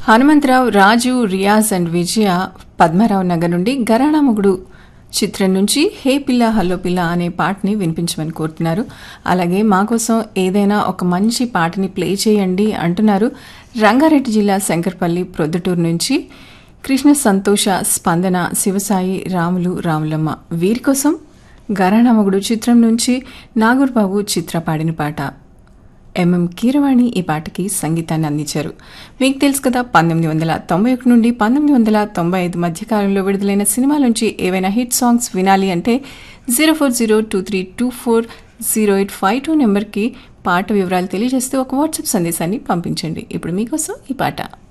Hanumantharao Raju Riyaz and Vijaya Padmarao Nagar నుండి గరాణా మొగుడు చిత్రం నుంచి హే పిల్ల హలో పిల్ల అనే పాటని వినిపించమని కోరుతున్నారు అలాగే మా కోసం ఏదైనా ఒక మంచి పాటని ప్లే చేయండి అంటున్నారు రంగారెడ్డి జిల్లా శంకర్పల్లి ప్రొద్దుటూరు నుంచి కృష్ణ సంతోష స్పందన శివసాయి రాములు రాములమ్మ వీరి కోసం గరాణా మొగుడు చిత్రం నుంచి నాగూర్బాబు చిత్ర పాడిన పాట ఎంఎం కీరవాణి ఈ పాటకి సంగీతాన్ని అందించారు మీకు తెలుసు కదా పంతొమ్మిది వందల తొంభై ఒకటి నుండి పంతొమ్మిది వందల తొంభై ఐదు మధ్యకాలంలో విడుదలైన సినిమాల నుంచి ఏవైనా హిట్ సాంగ్స్ వినాలి అంటే zero four zero two three two four zero eight five two నెంబర్కి పాట వివరాలు తెలియజేస్తూ ఒక వాట్సాప్ సందేశాన్ని పంపించండి ఇప్పుడు మీకోసం ఈ పాట